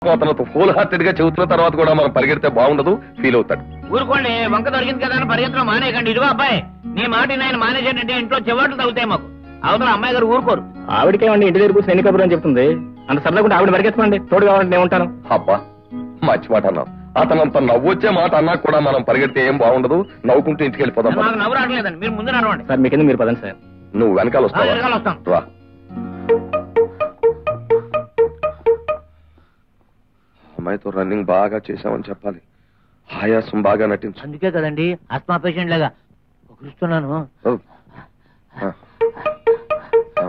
అతను full hearted గా చెబుతున్న తర్వాత కూడా మనం పరిగెడితే బాగుండదు ఫీల్ అవుతాడు ఊరుకోండి వంక దొరికింది కదా అని పరిగెత్తడం మానేయకండి ఇదిగో అబ్బాయి నీ మాట నేను మానేసేటంటే ఇంట్లో చెవాట్లు తగ్గుతాయి మాకు అవతల అమ్మాయి గారు ఊరుకోరు ఆవిడకేమండి ఇంటి దగ్గర కూర్చొని ఎన్ని కబుర్లు అని చెప్తుంది అంత సరదాగా ఆవిడ పరిగెత్తమండి తోడు కావాలంటే నేను ఉంటాను అబ్బా మంచి మాట అన్నావు అతను అంత నవ్వొచ్చే మాట అన్నా కూడా మనం పరిగెడితే ఏం బాగుండదు నవ్వుకుంటూ ఇంటికి వెళ్ళిపోదాం నాకు పద. నవ్వు రావట్లేదండి మీరు ముందు నడవండి సార్ మీ కింద మీరు పదండి సార్ నువ్వు వెనకాల ఆ, వెనకాల వస్తావా వస్తాం. రా అమ్మాయితో రన్నింగ్ బాగా చేశామని చెప్పాలి ఆయాసం బాగా నటించు అందుకే కదండి ఆస్మా పేషెంట్ లాగా ఒకరిస్తున్నాను ఓ. ఆ. ఆ.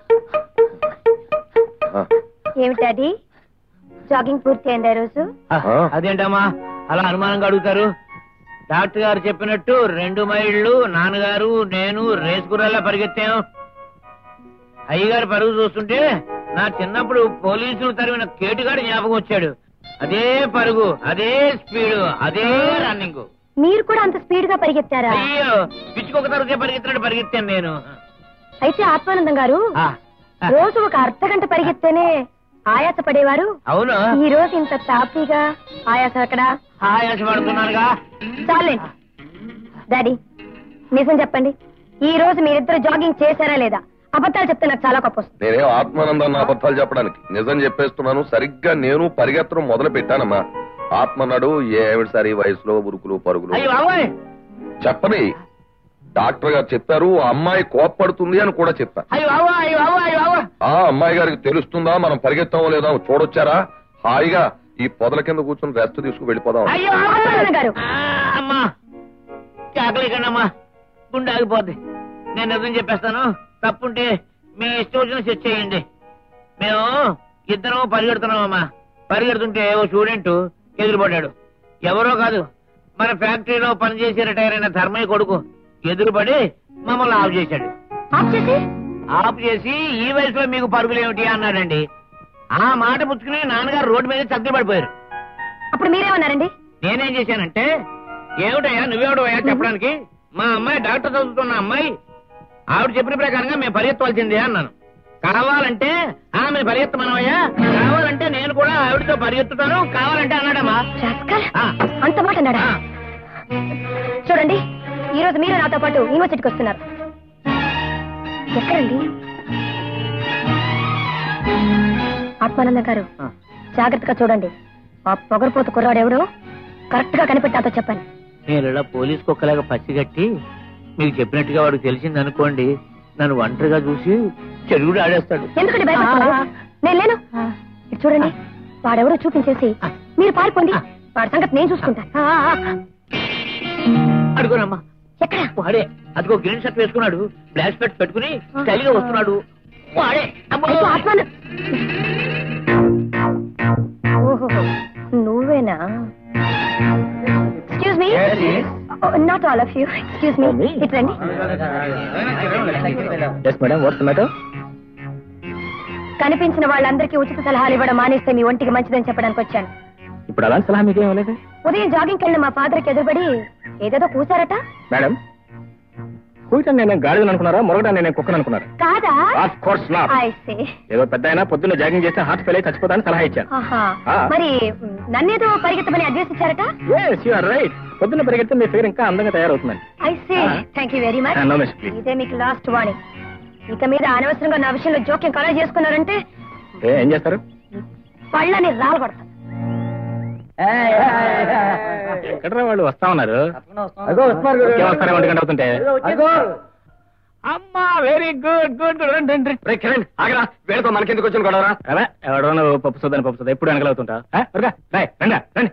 ఆ. ఏమిటి డాడీ జాగింగ్ పూర్తి అయిందా రోజు ఆ, అదేంటమ్మా అలా అనుమానంగా అడుగుతారు డాక్టర్ గారు చెప్పినట్టు రెండు మైళ్ళు నాన్నగారు నేను రేస్ గుర్రాలా పరిగెత్తాం అయ్యగారు పరుగు చూస్తుంటే నా చిన్నప్పుడు పోలీసులు తరిమిన కేటుగాడు జ్ఞాపకం వచ్చాడు అదే పరుగు అదే స్పీడు అదే రన్నింగ్ మీరు కూడా అంత స్పీడ్ గా పరిగెత్తారా అయ్యో పిచ్చుకొక తరగతి పరిగెత్తినట్టు పరిగెత్తాను నేను అయితే ఆత్మానందం గారు ఆ, ఆ, రోజు ఒక అర్ధ గంట పరిగెత్తేనే ఆయాస పడేవారు అవును ఈ రోజు ఇంత తాపీగా ఆయాసం అక్కడ ఆయాసపడుతున్నానుగా చాలండి డాడీ నిజం చెప్పండి ఈ రోజు మీరిద్దరు జాగింగ్ చేశారా లేదా అబద్ధాలు చెప్తే నాకు చాలా గొప్ప వస్తుంది నేనేం ఆత్మానందాన్ని అబద్ధాలు చెప్పడానికి నిజం చెప్పేస్తున్నాను సరిగ్గా నేను పరిగెత్తడం మొదలు పెట్టానమ్మా ఆత్మన్నాడు ఏమిటి సార్ ఈ వయసులో ఉరుకులు పరుగులు అయ్యో బాబోయ్ చెప్పని డాక్టర్ గారు చెప్పారు ఆ అమ్మాయి కోప్పడుతుంది అని కూడా చెప్పారు అయ్యో బాబో అయ్యో బాబో అయ్యో బాబో ఆ అమ్మాయి గారికి తెలుస్తుందా మనం పరిగెత్తామో లేదా చూడొచ్చారా హాయిగా ఈ పొదల కింద కూర్చొని రెస్ట్ తీసుకు వెళ్ళిపోదాం అయ్యో ఆత్మానందం గారు ఆ, అమ్మా కేకలేకండి అమ్మా గుండె ఆగిపోద్ది నేను నిజం చెప్పేస్తాను తప్పుంటే మీ ఇష్టం వచ్చిన సెట్ చేయండి మేము ఇద్దరం పరిగెడుతున్నామమ్మా పరిగెడుతుంటే ఓ స్టూడెంట్ ఎదురుపడ్డాడు ఎవరో కాదు మన ఫ్యాక్టరీలో పనిచేసి రిటైర్ అయిన ధర్మయ్య కొడుకు ఎదురుపడి మమ్మల్ని ఆఫ్ చేశాడు ఆఫ్ చేసి ఆఫ్ చేసి ఈ వయసులో మీకు పరుగులు ఏమిటి అన్నాడండి ఆ మాట పుచ్చుకుని నాన్నగారు రోడ్డు మీద చక్కలు పడిపోయారు అప్పుడు మీరేమన్నారండి నేనేం చేశానంటే ఏమిటయ్యా నువ్వేమిటయ్యా చెప్పడానికి మా అమ్మాయి డాక్టర్ చదువుతున్న అమ్మాయి ఆవిడ చెప్పిన ప్రకారంగా మేము పరిగెత్తవలసిందే అన్నాను కావాలంటే ఆమె పరిగెత్తమనవయ్యా కావాలంటే నేను కూడా ఆవిడతో పరిగెత్తుతాను కావాలంటే అన్నాడమ్మా రాస్కల్. ఆ. అంత మాట అన్నాడా ఆ. చూడండి ఈ రోజు మీరు నాతో పాటు యూనివర్సిటీకి వస్తున్నారు ఎక్కడండి ఆత్మానంద గారు ఆ. జాగ్రత్తగా చూడండి ఆ పొగరపోతు కుర్రాడు ఎవడో కరెక్ట్ గా కనిపెట్టి నాతో చెప్పండి నేను ఇలా పోలీస్ కుక్కలాగా పచ్చిగట్టి మీకు చెప్పినట్టుగా వాడికి తెలిసింది అనుకోండి నన్ను ఒంటరిగా చూసి చెరుగుడు ఆడేస్తాడు ఎందుకంటే భయపడుతున్నారు నేను లేను ఇటు చూడండి వాడెవడో చూపించేసి మీరు పారిపోండి వాడి సంగతి నేను చూసుకుంటా అడుగునమ్మా ఎక్కడ వాడే అదిగో గ్రీన్ షర్ట్ వేసుకున్నాడు బ్లాక్ స్పెట్స్ పెట్టుకుని స్టైల్ గా వస్తున్నాడు వాడే అమ్మో! అయితే ఆత్మాన ఓహో నువ్వేనా excuse me not all of you excuse me Me? It రండి ఎస్ మేడం వాట్స్ మ్యాటర్ కనిపించిన వాళ్ళందరికీ ఉచిత సలహాలు ఇవ్వడం మానేస్తే మీ ఒంటికి మంచిదని చెప్పడానికి వచ్చాను ఇప్పుడు అలాంటి సలహా మీకేం ఇవ్వలేదు ఉదయం జాగింగ్కి వెళ్ళిన మా ఫాదర్కి ఎదురుపడి ఏదేదో కూసారట మేడం కూర్చొని నేను గాడిదని అనుకున్నారా మొరగడా నేను కుక్కను అనుకున్నారా కాదా of course not I say ఏదో పెద్ద అయినా పొద్దున్న జాగింగ్ చేస్తే హార్ట్ ఫెయిల్ అయి చచ్చిపోతానని సలహా ఇచ్చాను ఆహా ఆ. మరి మ్, నన్నేదో పరిగెత్తమని అడ్వైస్ ఇచ్చారట ఎస్ యు ఆర్ రైట్ పొద్దున్న పరిగెడితే మీ ఫిగర్ ఇంకా అందంగా తయారవుతుందండి ఐ సే ఆ. Thank you very much Ah, no, miss, please. ఇదే మీకు లాస్ట్ వార్నింగ్ ఇక మీద అనవసరంగా నా విషయంలో జోక్యం కలగ చేసుకున్నారంటే ఏ, ఏం చేస్తారు పళ్ళని రాలగొడతాను ఎక్కడ వాళ్ళు వస్తా ఉన్నారు ఇంకేం వస్తారే ఒంటి గంట అవుతుంటే అమ్మా వెరీ గుడ్ గుడ్ గుడ్ రండి రండి రే కిరణ్ ఆగరా వీళ్ళతో మనకెందుకు వచ్చిన గొడవరా అదే ఎవడో నువ్వు పప్పు సోదని పప్పు సోదా ఎప్పుడు వెనకలు అవుతుంటా రండి రండి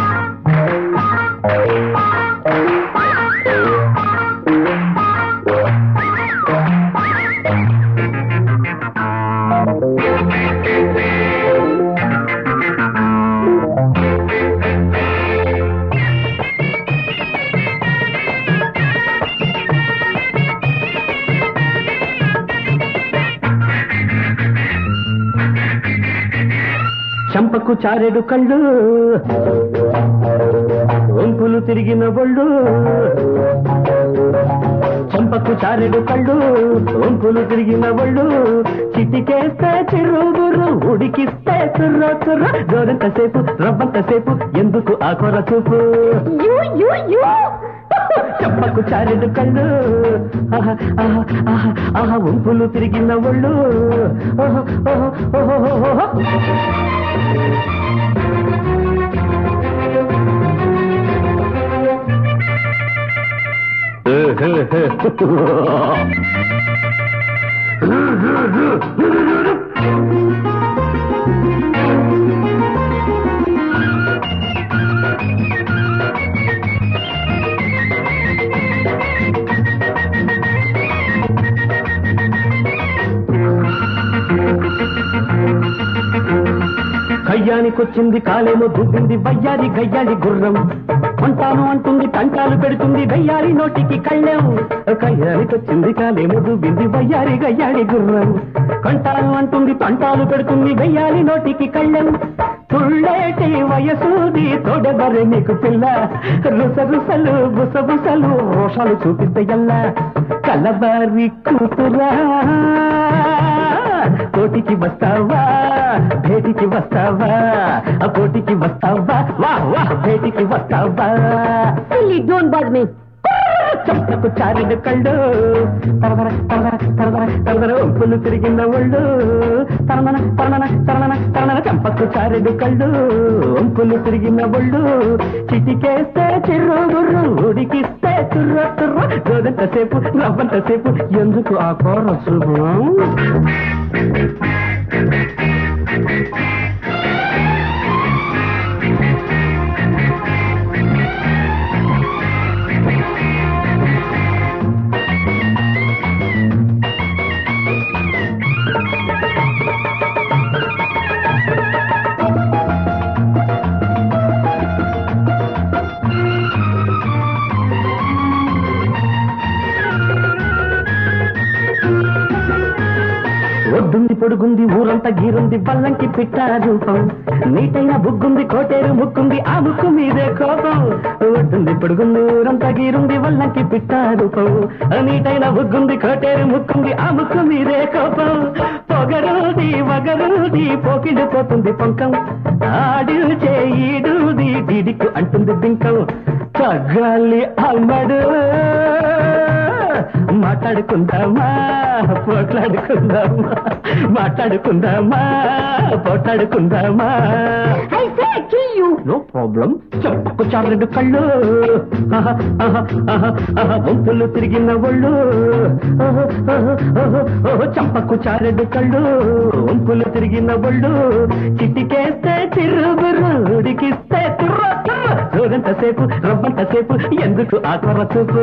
చంపకు చారెడు కళ్ళు వంపులు తిరిగిన ఒళ్ళు చంపకు చారెడు కళ్ళు వంపులు తిరిగిన ఒళ్ళు చిటికేస్తే చిరుగురు ఉడికిస్తే తుర్ర తుర్ర గోరంత సేపు రవ్వంత సేపు ఎందుకు ఆ కొర చూపు యూ యూ యూ చెప్పకు చారెడు కళ్ళు ఆహా, ఆహా, ఆహా, ఆహా ఉంపులు తిరిగిన ఒళ్ళు ఓహో, ఓహో, ఓహో, ఓహో. కయ్యానికొచ్చింది కాలేమో దుబ్బింది వయ్యారి గయ్యాలి గుర్రం అంటాను అంటుంది తంటాలు పెడుతుంది వెయ్యాలి నోటికి కళ్ళెం కయ్యానికొచ్చింది కాలేమో దుబ్బింది వయ్యారి గయ్యాలి గుర్రం కంటాను అంటుంది తంటాలు పెడుతుంది వెయ్యాలి నోటికి కళ్ళెం తుళ్ళేటి వయసూది తోడెవరే నీకు పిల్ల రుస రుసలు బుస బుసలు రోషాలు చూపిస్తే ఎల్లా కలబారి కూతురా కోటికి వస్తావా భేటికి వస్తావా ఆ కోటికి వస్తావా వా వా భేటికి వస్తావా డోంట్ బాద్ మీ చెంపకు చారిన కళ్ళు తరదర తరదర తరదర తరదర ఒంపులు తిరిగిన ఒళ్ళు తరమన తరమన తరమన తరమన చెంపకు చారిన కళ్ళు ఒంపులు తిరిగిన ఒళ్ళు చిటికేస్తే చిర్రు గుర్రు ఉడికిస్తే తుర్ర తుర్ర గోదంత సేపు రవ్వంత సేపు ఎందుకు ఆ కూర శుభం ఒడ్డుంది పొడుగుంది ఊరంతా గీరుంది బల్లంకి పిట్ట రూపం నీటైన బుగ్గుంది కోటేరు ముక్కుంది ఆ ముక్కు మీదే కోపం ఒడ్డుంది పొడుగుంది ఊరంతా గీరుంది వల్లంకి పిట్ట రూపం నీటైన బుగ్గుంది కోటేరు ముక్కుంది ఆ ముక్కు మీదే కోపం పొగరుది వగరుది పోకిండిపోతుంది పొంకం ఆడు చేయిడుది డిడికు అంటుంది బింకం తగ్గాలి అమ్మడు మాట్లాడుకుందామా పోట్లాడుకుందామా మాట్లాడుకుందామా పోట్లాడుకుందామా I say kill you no problem చెప్పకు చారెడు కళ్ళు ఆహా, ఆహా, ఆహా, ఆహా, వంపులు తిరిగిన ఒళ్ళు ఆహా, ఆహా, ఆహా, ఆహా, చంపకు చారెడు కళ్ళు వంపులు తిరిగిన ఒళ్ళు చిటికేస్తే చిరుగురు ఉడికిస్తే తుర్ర తుర్ర రోజంత సేపు రవ్వంత సేపు ఎందుకు ఆ కొర చూపు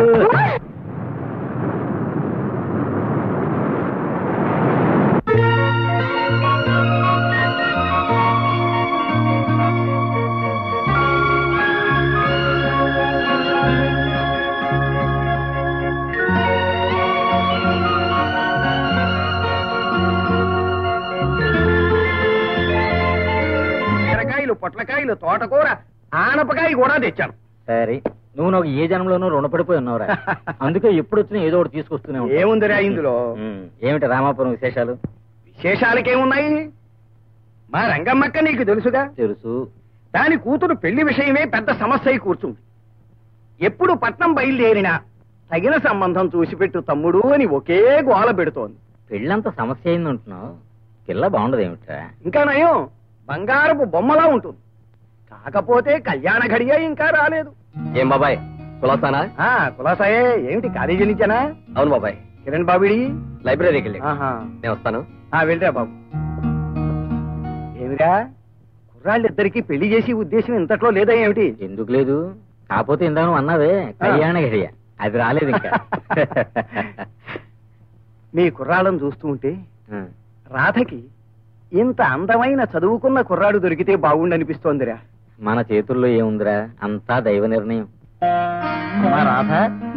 బీరకాయలు పొట్లకాయలు తోటకూర ఆనపకాయ కూడా తెచ్చాను సరే నువ్వు నాకు ఏ జన్మలోనూ రుణపడిపోయి ఉన్నావురా అందుకే ఎప్పుడు వచ్చినా ఏదో ఒకటి తీసుకొస్తూనే ఉంటావు. ఏముందిరా ఇందులో ఉమ్, ఏమిటి రామాపురం విశేషాలు విశేషాలకేమున్నాయి మా రంగమ్మక్క నీకు తెలుసుగా తెలుసు దాని కూతురు పెళ్లి విషయమే పెద్ద సమస్య అయి కూర్చుంది ఎప్పుడు పట్నం బయలుదేరినా తగిన సంబంధం చూసిపెట్టు తమ్ముడు అని ఒకే గోల పెడుతోంది పెళ్ళంత సమస్య అయింది అంటున్నావు పిల్ల బాగుండదు ఏమిట్రా ఇంకా నయం బంగారపు బొమ్మలా ఉంటుంది కాకపోతే కళ్యాణ ఘడియ ఇంకా రాలేదు ఏం బాబాయ్ కులాసానా ఆ కులాసాయే ఏమిటి కాలేజీ నుంచేనా అవును బాబాయ్ కిరణ్ బాబిడి లైబ్రరీకి వెళ్ళి ఆహా నేను వస్తాను ఆ వెళ్ళరా బాబు ఏమిరా కుర్రాళ్ళిద్దరికి పెళ్లి చేసి ఉద్దేశం ఇంతట్లో లేదా ఏమిటి ఎందుకు లేదు కాకపోతే ఇందాక నువ్వు అన్నావే కళ్యాణ గడియ అది రాలేదు ఇంకా మీ కుర్రాళ్ళను చూస్తూ ఉంటే ఆ, రాధకి ఇంత అందమైన చదువుకున్న కుర్రాడు దొరికితే బాగుండనిపిస్తోందిరా మన చేతుల్లో ఏముందిరా అంతా దైవ నిర్ణయం రాధ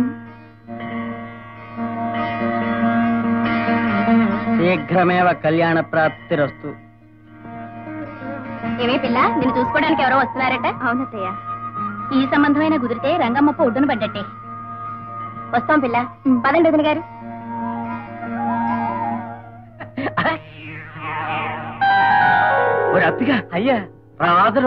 శీఘ్రమేవ కళ్యాణ ప్రాప్తిరస్తు ఏమే పిల్ల నిన్ను చూసుకోవడానికి ఎవరో వస్తున్నారట అవునత్తయ్య ఈ సంబంధమైన కుదిరితే రంగమ్మప్ప ఒడ్డున పడ్డట్టే వస్తాం పిల్ల పదండి వదిన గారు ఒరే జాగ్రత్తగా అయ్యా రాజు